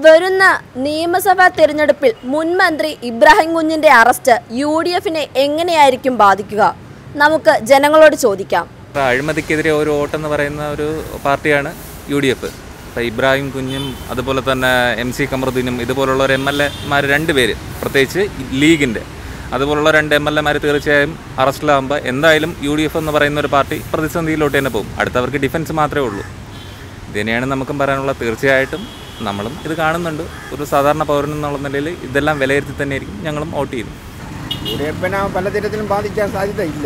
വരുന്ന നിയമസഭാ തിരഞ്ഞെടുപ്പിൽ മുൻ മന്ത്രി ഇബ്രാഹിം കുഞ്ഞിന്റെ അറസ്റ്റ് യു ഡി എഫിനെ എങ്ങനെയായിരിക്കും ബാധിക്കുക നമുക്ക് ജനങ്ങളോട് ചോദിക്കാം ഇപ്പോൾ അഴിമതിക്കെതിരെ ഒരു വോട്ടെന്ന് പറയുന്ന ഒരു പാർട്ടിയാണ് യു ഡി എഫ് ഇപ്പോൾ ഇബ്രാഹിം കുഞ്ഞും അതുപോലെ തന്നെ എം സി കമറുദ്ദീനും ഇതുപോലുള്ള ഒരു എം എൽ എമാർ രണ്ട് പേര് പ്രത്യേകിച്ച് ലീഗിൻ്റെ അതുപോലുള്ള രണ്ട് എം എൽ എമാർ തീർച്ചയായും അറസ്റ്റിലാകുമ്പോൾ എന്തായാലും യു ഡി എഫ് എന്ന് പറയുന്ന ഒരു പാർട്ടി പ്രതിസന്ധിയിലോട്ട് തന്നെ പോകും അടുത്തവർക്ക് ഡിഫൻസ് മാത്രമേ ഉള്ളൂ ഇത് തന്നെയാണ് നമുക്കും പറയാനുള്ളത് തീർച്ചയായിട്ടും നമ്മളും ഇത് കാണുന്നുണ്ട് ഒരു സാധാരണ പൗരൻ എന്നുള്ള നിലയിൽ ഇതെല്ലാം വിലയിരുത്തി തന്നെയായിരിക്കും ഞങ്ങളും വോട്ട് ചെയ്യുന്നത് യു ഡി എഫിനെ പല തരത്തിലും ബാധിക്കാൻ സാധ്യതയില്ല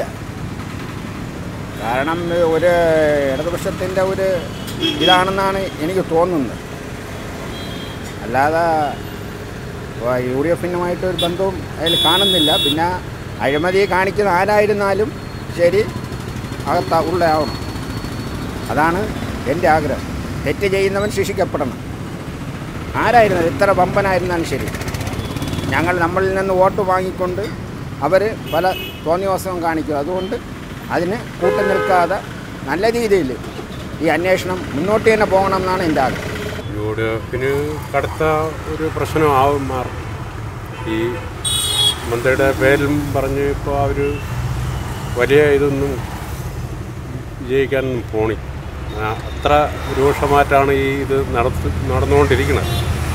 കാരണം ഒരു ഇടതുപക്ഷത്തിൻ്റെ ഒരു ഇതാണെന്നാണ് എനിക്ക് തോന്നുന്നത് അല്ലാതെ യു ഡി എഫിനുമായിട്ട് ഒരു ബന്ധവും അതിൽ കാണുന്നില്ല പിന്നെ അഴിമതി കാണിക്കുന്ന ആരായിരുന്നാലും ശരി അകത്ത ഉള്ളയാവണം അതാണ് എൻ്റെ ആഗ്രഹം തെറ്റ് ചെയ്യുന്നവൻ ശിക്ഷിക്കപ്പെടണം ആരായിരുന്നാലും ഇത്ര വമ്പനായിരുന്നാലും ശരി ഞങ്ങൾ നമ്മളിൽ നിന്ന് വോട്ട് വാങ്ങിക്കൊണ്ട് അവർ പല തോന്നിവാസവും കാണിക്കും അതുകൊണ്ട് അതിന് കൂട്ടു നിൽക്കാതെ നല്ല രീതിയിൽ ഈ അന്വേഷണം മുന്നോട്ട് തന്നെ പോകണം എന്നാണ് എൻ്റെ ആഗ്രഹം യു ഡി എഫിന് കടുത്ത ഒരു പ്രശ്നമാവും മാറും ഈ മന്ത്രിയുടെ പേരും പറഞ്ഞ് ഇപ്പോൾ അവർ വലിയ ഇതൊന്നും വിജയിക്കാനൊന്നും പോണി ആ, അത്ര രൂക്ഷമായിട്ടാണ് ഈ ഇത് നടത്തി നടന്നുകൊണ്ടിരിക്കുന്നത്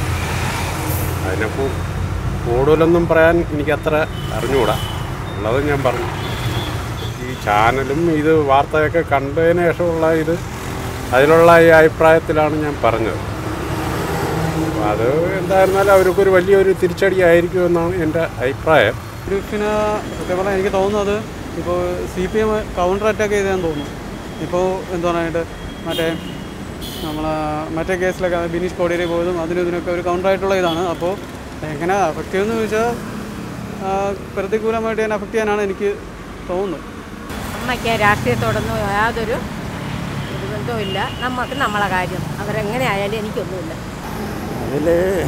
അതിനപ്പോൾ കൂടുതലൊന്നും പറയാൻ എനിക്കത്ര അറിഞ്ഞുകൂടാ ഉള്ളത് ഞാൻ പറഞ്ഞു ഈ ചാനലും ഇത് വാർത്തയൊക്കെ കണ്ടതിന് ശേഷമുള്ള ഇത് അതിലുള്ള ഈ അഭിപ്രായത്തിലാണ് ഞാൻ പറഞ്ഞത് അപ്പോൾ അത് എന്തായിരുന്നാലും അവർക്കൊരു വലിയൊരു തിരിച്ചടിയായിരിക്കും എന്നാണ് എൻ്റെ അഭിപ്രായം ഗ്രൂപ്പിന് സത്യം പറഞ്ഞാൽ എനിക്ക് തോന്നുന്നത് ഇപ്പോൾ C P M counter attack ചെയ്തതെന്ന് തോന്നുന്നു ഇപ്പോൾ എന്താ പറയാനായിട്ട് മറ്റേ നമ്മളെ മറ്റേ കേസിലൊക്കെ ബിനീഷ് കോടിയേരി പോയതും അതിനും ഇതിനൊക്കെ ഒരു കൗണ്ടറായിട്ടുള്ള ഇതാണ് അപ്പോൾ എങ്ങനെ അഫക്റ്റ് ചെയ്യുമെന്ന് ചോദിച്ചാൽ ആ, പ്രതികൂലമായിട്ട് ഞാൻ അഫക്റ്റ് ചെയ്യാനാണ് എനിക്ക് തോന്നുന്നത് അമ്മയ്ക്ക് രാഷ്ട്രീയത്തോടൊന്നും യാതൊരു ഒരു ബന്ധവും ഇല്ല നമുക്ക് നമ്മളെ കാര്യം അവരെങ്ങനെ ആയാലും എനിക്കൊന്നുമില്ല അതിൽ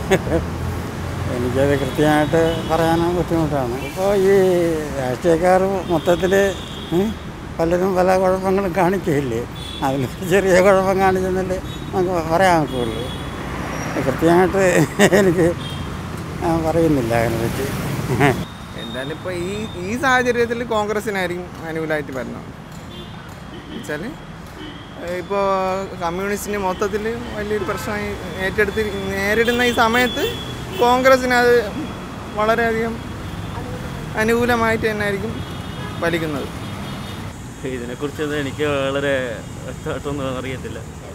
എനിക്കത് കൃത്യമായിട്ട് പറയാൻ ബുദ്ധിമുട്ടാണ് ഇപ്പോൾ ഈ രാഷ്ട്രീയക്കാർ മൊത്തത്തിൽ പലരും പല കുഴപ്പങ്ങളും കാണിക്കുകയില്ലേ അതിൽ ചെറിയ കുഴപ്പം കാണിച്ചെന്നല്ലേ നമുക്ക് പറയാൻ പറ്റുള്ളൂ കൃത്യമായിട്ട് എനിക്ക് ഞാൻ പറയുന്നില്ല അതിനെപ്പറ്റി എന്തായാലും ഇപ്പോൾ ഈ ഈ സാഹചര്യത്തിൽ കോൺഗ്രസ്സിനായിരിക്കും അനുകൂലമായിട്ട് വരണം വെച്ചാൽ ഇപ്പോൾ കമ്മ്യൂണിസ്റ്റിന് മൊത്തത്തിൽ വലിയൊരു പ്രശ്നമായി ഏറ്റെടുത്ത് നേരിടുന്ന ഈ സമയത്ത് കോൺഗ്രസ്സിന് അത് വളരെയധികം അനുകൂലമായിട്ട് തന്നെ ആയിരിക്കും വലിക്കുന്നത് ഇതിനെക്കുറിച്ച് എനിക്ക് വളരെ വ്യക്തമായിട്ടൊന്നും അറിയത്തില്ല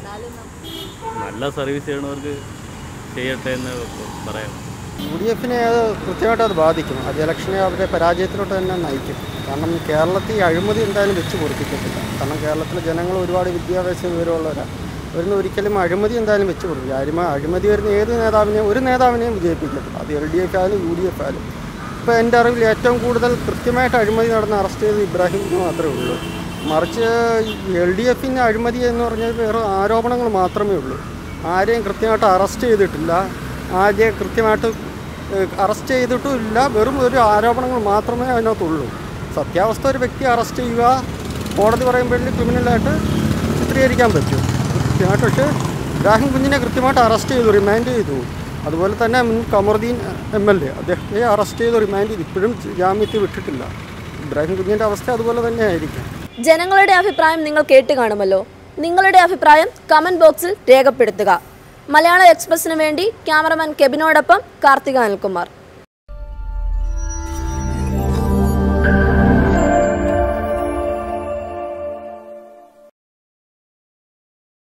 നല്ല സർവീസ് ചെയ്യണവർക്ക് ചെയ്യട്ടെ എന്ന് പറയാം യു ഡി എഫിനെ അത് കൃത്യമായിട്ട് അത് ബാധിക്കും അത് ഇലക്ഷനെ അവരെ പരാജയത്തിലോട്ട് തന്നെ നയിക്കും കാരണം കേരളത്തിൽ ഈ അഴിമതി എന്തായാലും വെച്ച് പൊറിപ്പിക്കത്തില്ല കാരണം കേരളത്തിലെ ജനങ്ങൾ ഒരുപാട് വിദ്യാഭ്യാസ വിവരമുള്ളവരാണ് അവരിന്ന് ഒരിക്കലും അഴിമതി എന്തായാലും വെച്ച് പൊറിപ്പിക്കും അഴിമ അഴിമതി വരുന്ന ഏത് നേതാവിനെയും ഒരു നേതാവിനെയും വിജയിപ്പിക്കത്തില്ല അത് എൽ ഡി എഫ് ആയാലും യു ഡി എഫ് ആയാലും ഇപ്പോൾ എൻ്റെ അറിവിൽ ഏറ്റവും കൂടുതൽ കൃത്യമായിട്ട് അഴിമതി നടന്ന് അറസ്റ്റ് ചെയ്തത് ഇബ്രാഹിം മാത്രമേ ഉള്ളൂ മറിച്ച് എൽ ഡി എഫിൻ്റെ അഴിമതി എന്ന് പറഞ്ഞാൽ വേറെ ആരോപണങ്ങൾ മാത്രമേ ഉള്ളൂ ആരെയും കൃത്യമായിട്ട് അറസ്റ്റ് ചെയ്തിട്ടില്ല ആരെയും കൃത്യമായിട്ട് അറസ്റ്റ് ചെയ്തിട്ടും ഇല്ല വെറും ഒരു ആരോപണങ്ങൾ മാത്രമേ അതിനകത്തുള്ളൂ സത്യാവസ്ഥ ഒരു വ്യക്തിയെ അറസ്റ്റ് ചെയ്യുക കോടതി പറയുമ്പോഴേ ക്രിമിനലായിട്ട് ചിത്രീകരിക്കാൻ പറ്റും കൃത്യമായിട്ട് പക്ഷേ ഇബ്രാഹിം കുഞ്ഞിനെ കൃത്യമായിട്ട് അറസ്റ്റ് ചെയ്തു റിമാൻഡ് ചെയ്തു അതുപോലെ തന്നെ മുൻ കമറുദ്ദീൻ എം എൽ എ അദ്ദേഹത്തെ അറസ്റ്റ് ചെയ്ത് റിമാൻഡ് ചെയ്തു ഇപ്പോഴും ജാമ്യത്തിൽ വിട്ടിട്ടില്ല ഇബ്രാഹിം കുഞ്ഞിൻ്റെ അവസ്ഥ അതുപോലെ തന്നെ ആയിരിക്കും ജനങ്ങളുടെ അഭിപ്രായം നിങ്ങൾ കേട്ട് കാണുമല്ലോ നിങ്ങളുടെ അഭിപ്രായം കമന്റ് ബോക്സിൽ രേഖപ്പെടുത്തുക മലയാള എക്സ്പ്രസിന് വേണ്ടി ക്യാമറമാൻ കെബിനോടൊപ്പം കാർത്തിക അനിൽകുമാർ